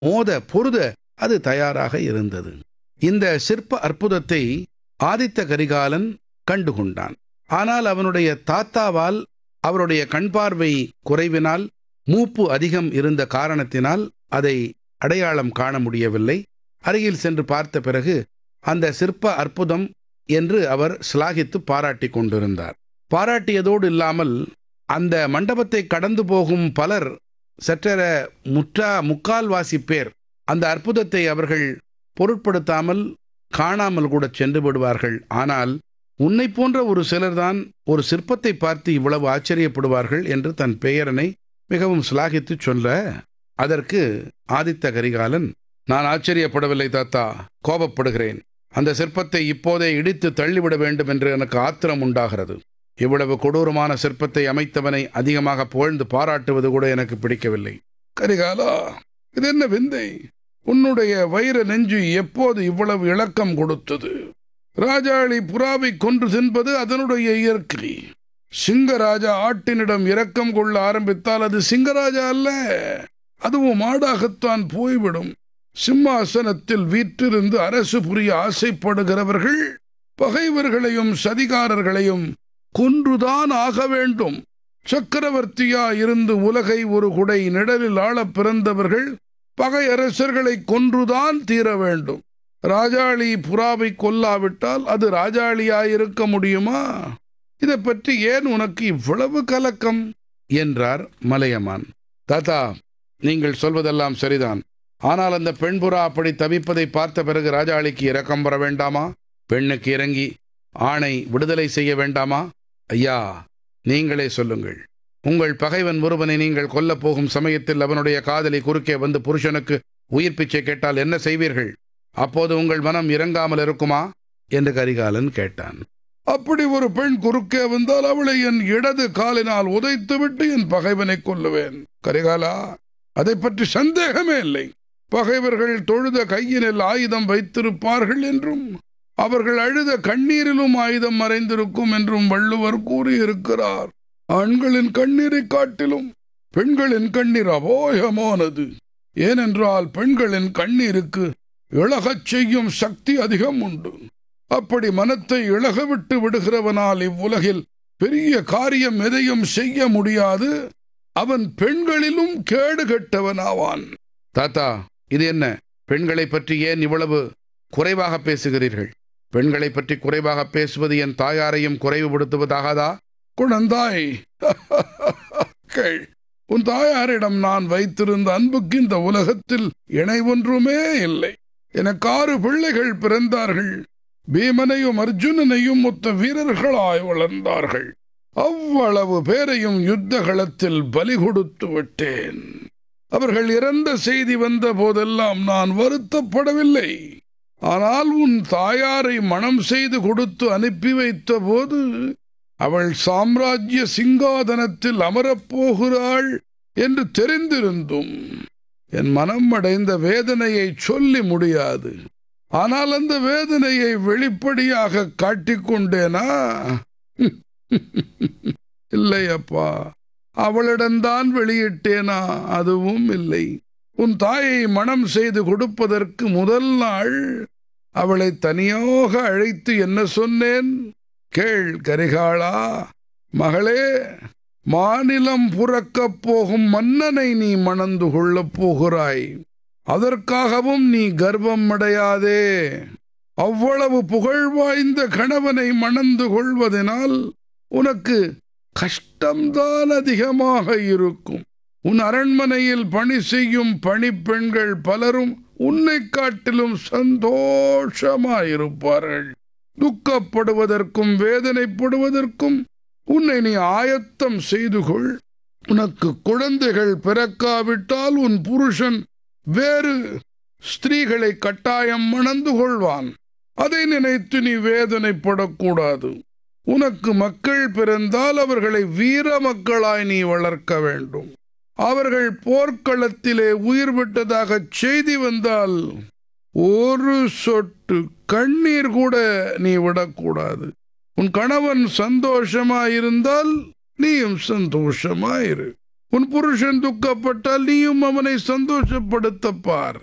மோத பொருத அது தயாராக இருந்தது இந்த சிற்ப அற்புதத்தை ஆதித்த கரிகாலன் கண்டுகொண்டான் ஆனால் அவனுடைய தாத்தாவால் அவருடைய கண்பார்வை குறைவினால் மூப்பு அதிகம் இருந்த காரணத்தினால் அதை அடையாளம் காண முடியவில்லை அருகில் சென்று பார்த்த பிறகு அந்த சிற்ப அற்புதம் என்று அவர் சிலாகித்து பாராட்டி கொண்டிருந்தார் பாராட்டியதோடு இல்லாமல் அந்த மண்டபத்தை கடந்து போகும் பலர் சற்றெர முற்றா முக்கால்வாசி பேர் அந்த அற்புதத்தை அவர்கள் பொருட்படுத்தாமல் காணாமல் கூட சென்று விடுவார்கள் ஆனால் உன்னை போன்ற ஒரு சிலர்தான் ஒரு சிற்பத்தை பார்த்து இவ்வளவு ஆச்சரியப்படுவார்கள் என்று தன் பெயரனை மிகவும் சிலாகித்து சொல்ல அதற்கு ஆதித்த கரிகாலன் நான் ஆச்சரியப்படவில்லை தாத்தா கோபப்படுகிறேன் அந்த சிற்பத்தை இப்போதே இடித்து தள்ளிவிட வேண்டும் என்று எனக்கு ஆத்திரம் உண்டாகிறது இவ்வளவு கொடூரமான சிற்பத்தை அமைத்தவனை அதிகமாக புகழ்ந்து பாராட்டுவது கூட எனக்கு பிடிக்கவில்லை கரிகாலா இது என்ன விந்தை உன்னுடைய வைர நெஞ்சு எப்போது இவ்வளவு இளக்கம் கொடுத்தது ராஜாளி புறாவை கொன்று தின்பது அதனுடைய இயற்கை சிங்கராஜா ஆட்டினிடம் இரக்கம் கொள்ள ஆரம்பித்தால் அது சிங்கராஜா அல்ல அதுவும் மாடாகத்தான் போய்விடும் சிம்மாசனத்தில் வீற்றிருந்து அரசு புரிய ஆசைப்படுகிறவர்கள் பகைவர்களையும் சதிகாரர்களையும் கொன்றுதான் ஆக வேண்டும் சக்கரவர்த்தியா இருந்து உலகை ஒரு குடை நிழலில் ஆளப் பிறந்தவர்கள் பகை அரசர்களை கொன்றுதான் தீர வேண்டும் ராஜாளி புறாவை கொல்லாவிட்டால் அது ராஜாளியாயிருக்க முடியுமா இதை பற்றி ஏன் உனக்கு இவ்வளவு கலக்கம் என்றார் மலையமான் தாத்தா நீங்கள் சொல்வதெல்லாம் சரிதான் ஆனால் அந்த பெண்புறா அப்படி தவிப்பதை பார்த்த பிறகு ராஜாளிக்கு இரக்கம் வர வேண்டாமா பெண்ணுக்கு இறங்கி ஆணை விடுதலை செய்ய வேண்டாமா ஐயா நீங்களே சொல்லுங்கள் உங்கள் பகைவன் ஒருவனை நீங்கள் கொல்லப் போகும் சமயத்தில் அவனுடைய காதலி குறுக்கே வந்து புருஷனுக்கு உயிர் பிச்சை கேட்டால் என்ன செய்வீர்கள் அப்போது உங்கள் மனம் இறங்காமல் இருக்குமா என்று கரிகாலன் கேட்டான் அப்படி ஒரு பெண் குறுக்கே வந்தால் அவளை என் இடது காலினால் உதைத்துவிட்டு என் பகைவனை கொல்லுவேன் கரிகாலா அதை பற்றி சந்தேகமே இல்லை பகைவர்கள் தொழுத கையினில் ஆயுதம் வைத்திருப்பார்கள் என்றும் அவர்கள் அழுத கண்ணீரிலும் ஆயுதம் மறைந்திருக்கும் என்றும் வள்ளுவர் கூறியிருக்கிறார் ஆண்களின் கண்ணீரை காட்டிலும் பெண்களின் கண்ணீர் அபோயமானது ஏனென்றால் பெண்களின் கண்ணீருக்கு இழகச் செய்யும் சக்தி அதிகம் உண்டு அப்படி மனத்தை இழகவிட்டு விடுகிறவனால் இவ்வுலகில் பெரிய காரியம் எதையும் செய்ய முடியாது அவன் பெண்களிலும் கேடு கெட்டவனாவான் தாத்தா இது என்ன பெண்களை பற்றி ஏன் இவ்வளவு குறைவாக பேசுகிறீர்கள் பெண்களை பற்றி குறைவாக பேசுவது என் தாயாரையும் குறைவுபடுத்துவதாகதா குழந்தாய் கேள் உன் தாயாரிடம் நான் வைத்திருந்த அன்புக்கு இந்த உலகத்தில் இணை ஒன்றுமே இல்லை எனக்கு ஆறு பிள்ளைகள் பிறந்தார்கள் பீமனையும் அர்ஜுனனையும் மொத்த வீரர்களாய் வளர்ந்தார்கள் அவ்வளவு பேரையும் யுத்த களத்தில் பலி கொடுத்து விட்டேன் அவர்கள் இறந்த செய்தி வந்த போதெல்லாம் நான் வருத்தப்படவில்லை ஆனால் உன் தாயாரை மனம் செய்து கொடுத்து அனுப்பி வைத்த போது அவள் சாம்ராஜ்ய சிங்காதனத்தில் அமரப்போகிறாள் என்று தெரிந்திருந்தும் என் மனம் அடைந்த வேதனையை சொல்லி முடியாது ஆனால் அந்த வேதனையை வெளிப்படையாக காட்டிக்கொண்டேனா இல்லை அப்பா அவளிடம்தான் வெளியிட்டேனா அதுவும் இல்லை உன் தாயை மனம் செய்து கொடுப்பதற்கு முதல் நாள் அவளை தனியாக அழைத்து என்ன சொன்னேன் கேள் கரிகாளா மகளே மாநிலம் புறக்கப் போகும் மன்னனை நீ மணந்து கொள்ளப் போகிறாய் அதற்காகவும் நீ கர்வம் அடையாதே அவ்வளவு புகழ் வாய்ந்த கணவனை மணந்து கொள்வதனால் உனக்கு கஷ்டம்தான் அதிகமாக இருக்கும் உன் அரண்மனையில் பணி செய்யும் பணிப்பெண்கள் பலரும் உன்னை காட்டிலும் சந்தோஷமாயிருப்பார்கள் துக்கப்படுவதற்கும் வேதனைப்படுவதற்கும் உன்னை நீ ஆயத்தம் செய்து கொள் உனக்கு குழந்தைகள் பிறக்காவிட்டால் உன் புருஷன் வேறு ஸ்திரீகளை கட்டாயம் மணந்து கொள்வான் அதை நினைத்து நீ வேதனைப்படக்கூடாது உனக்கு மக்கள் பிறந்தால் அவர்களை வீர மக்களாய் நீ வளர்க்க வேண்டும் அவர்கள் போர்க்களத்திலே உயிர் விட்டதாக செய்தி வந்தால் ஒரு சொட்டு கண்ணீர் கூட நீ விடக்கூடாது உன் கணவன் சந்தோஷமாயிருந்தால் நீயும் சந்தோஷமாயிரு உன் புருஷன் துக்கப்பட்டால் நீயும் அவனை சந்தோஷப்படுத்தப்பார்